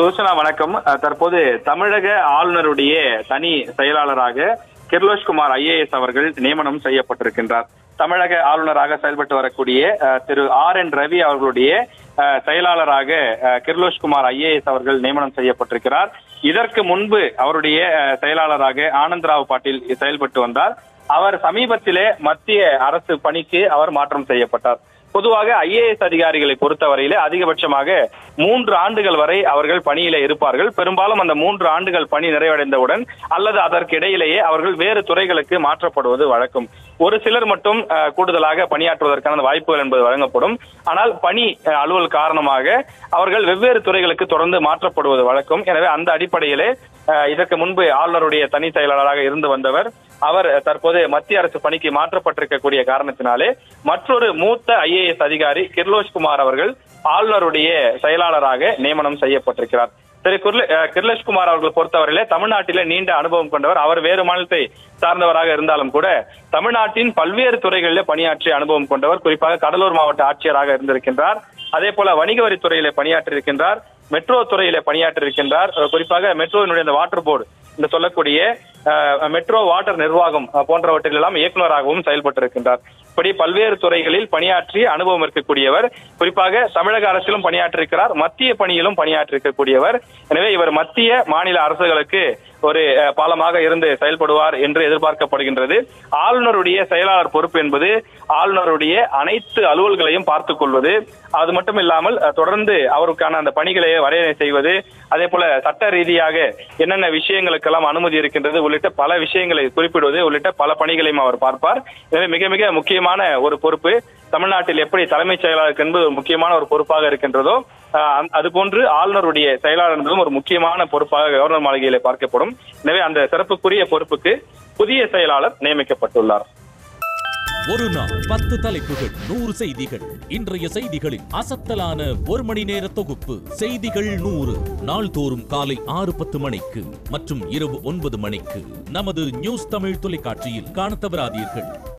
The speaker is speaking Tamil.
சுலோச்சனா வணக்கம் அஹ், தற்போது தமிழக ஆளுநருடைய தனி செயலாளராக கிர்லோஷ்குமார் ஐஏஎஸ் அவர்கள் நியமனம் செய்யப்பட்டிருக்கின்றார் தமிழக ஆளுநராக செயல்பட்டு வரக்கூடிய அஹ், திரு ஆர் என் ரவி அவர்களுடைய அஹ், செயலாளராக அஹ், கிர்லோஷ்குமார் ஐஏஎஸ் அவர்கள் நியமனம் செய்யப்பட்டிருக்கிறார் இதற்கு முன்பு அவருடைய அஹ், செயலாளராக ஆனந்தராவ் பாட்டீல் செயல்பட்டு வந்தார் அவர் சமீபத்திலே மத்திய அரசு பணிக்கு அவர் மாற்றம் செய்யப்பட்டார் பொதுவாக ஐஏஎஸ் அதிகாரிகளை பொறுத்தவரையிலே அதிகபட்சமாக மூன்று ஆண்டுகள் வரை அவர்கள் பணியில இருப்பார்கள் பெரும்பாலும் அந்த மூன்று ஆண்டுகள் பணி நிறைவடைந்தவுடன் அல்லது அதற்கு இடையிலேயே அவர்கள் வேறு துறைகளுக்கு மாற்றப்படுவது வழக்கம் ஒரு சிலர் மட்டும் அஹ், கூடுதலாக பணியாற்றுவதற்கான வாய்ப்புகள் என்பது வழங்கப்படும் ஆனால் பணி அஹ், அலுவல் காரணமாக அவர்கள் வெவ்வேறு துறைகளுக்கு தொடர்ந்து மாற்றப்படுவது வழக்கம் எனவே அந்த அடிப்படையிலே அஹ், இதற்கு முன்பு ஆளுநருடைய தனி செயலாளராக இருந்து வந்தவர் அவர் தற்போது மத்திய அரசு பணிக்கு மாற்றப்பட்டிருக்கக்கூடிய காரணத்தினாலே மற்றொரு மூத்த ஐஏஎஸ் அதிகாரி கிர்லோஷ் குமார் அவர்கள் ஆளுநருடைய செயலாளராக நியமனம் செய்யப்பட்டிருக்கிறார் திரு குர்ல- அஹ் கிர்லோஷ் குமார் அவர்கள் பொறுத்தவரையிலே தமிழ்நாட்டிலே நீண்ட அனுபவம் கொண்டவர் அவர் வேறு மாநிலத்தை சார்ந்தவராக இருந்தாலும் கூட தமிழ்நாட்டின் பல்வேறு துறைகளிலே பணியாற்றிய அனுபவம் கொண்டவர் குறிப்பாக கடலூர் மாவட்ட ஆட்சியராக இருந்திருக்கின்றார் அதே போல வணிக வரித்துறையிலே பணியாற்றியிருக்கின்றார் மெட்ரோ துறையில பணியாற்றியிருக்கின்றார் அஹ் குறிப்பாக மெட்ரோவினுடைய இந்த வாட்டர் போர்டு இந்த சொல்லக்கூடிய அஹ், மெட்ரோ வாட்டர் நிர்வாகம் அஹ், போன்றவற்றில் எல்லாம் இயக்குநராகவும் செயல்பட்டிருக்கின்றார் இப்படி பல்வேறு துறைகளில் பணியாற்றி அனுபவம் இருக்கக்கூடியவர் குறிப்பாக தமிழக அரசிலும் பணியாற்றிருக்கிறார் மத்திய பணியிலும் பணியாற்றிருக்கக்கூடியவர் எனவே இவர் மத்திய மாநில அரசுகளுக்கு ஒரு அஹ், பாலமாக இருந்து செயல்படுவார் என்று எதிர்பார்க்கப்படுகின்றது ஆளுநருடைய செயலாளர் பொறுப்பு என்பது ஆளுநருடைய அனைத்து அலுவல்களையும் பார்த்துக் கொள்வது அது மட்டும் இல்லாமல் அஹ், தொடர்ந்து அவருக்கான அந்த பணிகளை வரையறை செய்வது அதே போல சட்ட ரீதியாக என்னென்ன விஷயங்களுக்கெல்லாம் அனுமதி இருக்கின்றது உள்ளிட்ட பல விஷயங்களை குறிப்பிடுவது உள்ளிட்ட பல பணிகளையும் அவர் பார்ப்பார் எனவே மிக மிக முக்கியமான ஒரு பொறுப்பு தமிழ்நாட்டில் எப்படி தலைமைச் செயலாளருக்கு என்பது ஒரு முக்கியமான ஒரு பொறுப்பாக இருக்கின்றதோ அஹ், அந்த- அதுபோன்று ஆளுநருடைய செயலாளர் என்பதும் ஒரு முக்கியமான பொறுப்பாக கவர்னர் மாளிகையிலே பார்க்கப்படும் எனவே அந்த சிறப்புக்குரிய பொறுப்புக்கு புதிய செயலாளர் நியமிக்கப்பட்டுள்ளார் ஒரு நாள் பத்து தலைப்புகள் நூறு செய்திகள் இன்றைய செய்திகளின் அசத்தலான ஒரு மணி நேர தொகுப்பு செய்திகள் நூறு நாள்தோறும் காலை ஆறு பத்து மணிக்கு மற்றும் இரவு ஒன்பது மணிக்கு நமது நியூஸ் தமிழ் தொலைக்காட்சியில் காணத் தவறாதீர்கள்